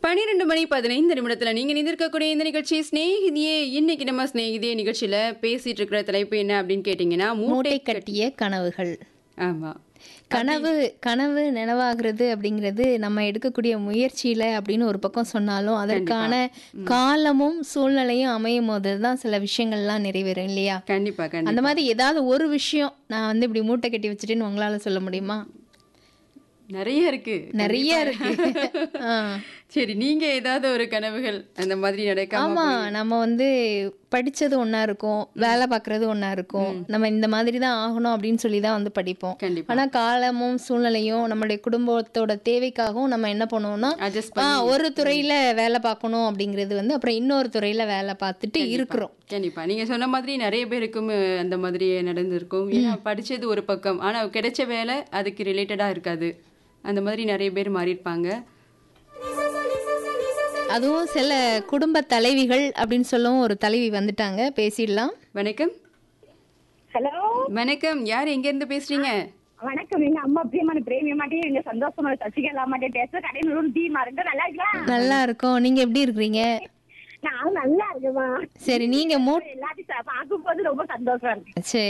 பன்னிரெண்டு மணி பதினைந்து நிமிடத்துல நீங்க நிந்திருக்கக்கூடிய இந்த நிகழ்ச்சி ஸ்நேகிதியே இன்னைக்கு நம்ம ஸ்நேகிதியே நிகழ்ச்சியில பேசிட்டு இருக்கிற தலைப்பு என்ன அப்படின்னு கேட்டீங்கன்னா மூட்டை மூட்டை கட்டிய கனவுகள் ஆமா கனவு கனவு நினைவாகிறது அப்படிங்கிறது நம்ம எடுக்கக்கூடிய முயற்சியில அப்படின்னு ஒரு பக்கம் சொன்னாலும் அதற்கான காலமும் சூழ்நிலையும் அமையும் போது தான் சில விஷயங்கள்லாம் நிறைவேறும் இல்லையா கண்டிப்பா கண்டிப்பா அந்த மாதிரி ஏதாவது ஒரு விஷயம் நான் வந்து இப்படி மூட்டை கட்டி வச்சுட்டேன்னு உங்களால சொல்ல முடியுமா நிறைய இருக்கு நிறைய இருக்கு ஆ. சரி நீங்க ஏதாவது ஒரு கனவுகள் அந்த மாதிரி நடக்காம ஆமா நம்ம வந்து படிச்சது ஒண்ணா இருக்கும் வேலை பார்க்கறது ஒண்ணா இருக்கும் நம்ம இந்த மாதிரி தான் ஆகணும் அப்படின்னு சொல்லி தான் வந்து படிப்போம் கண்டிப்பா ஆனா காலமும் சூழ்நிலையும் நம்மளுடைய குடும்பத்தோட தேவைக்காகவும் நம்ம என்ன பண்ணுவோம்னா அட்ஜஸ்ட் ஆ, ஒரு துறையில வேலை பார்க்கணும் அப்படிங்கிறது வந்து அப்புறம் இன்னொரு துறையில வேலை பார்த்துட்டு இருக்கிறோம் கண்டிப்பா நீங்க சொன்ன மாதிரி நிறைய பேருக்கும் அஹ், அந்த மாதிரி நடந்திருக்கும் ஏன்னா படிச்சது ஒரு பக்கம் ஆனா கிடைச்ச வேலை அதுக்கு ரிலேட்டடா இருக்காது அந்த மாதிரி நிறைய பேர் மாறியிருப்பாங்க அதுவும் சில குடும்ப தலைவிகள் அப்படின்னு சொல்லவும் ஒரு தலைவி வந்துட்டாங்க பேசிடலாம் வணக்கம் ஹலோ வணக்கம் யார் எங்க இருந்து பேசுறீங்க வணக்கம் எங்க அம்மா பிரியமான பிரேமிய மாட்டே எங்க சந்தோஷமா சசிகலா மாட்டே பேச கடையில் தீமா இருக்கு நல்லா இருக்கலாம் நல்லா இருக்கோம் நீங்க எப்படி இருக்கிறீங்க நான் நல்லா இருக்குமா சரி நீங்க மூ எல்லாத்தையும் பார்க்கும் போது ரொம்ப சந்தோஷம் இருக்கு சரி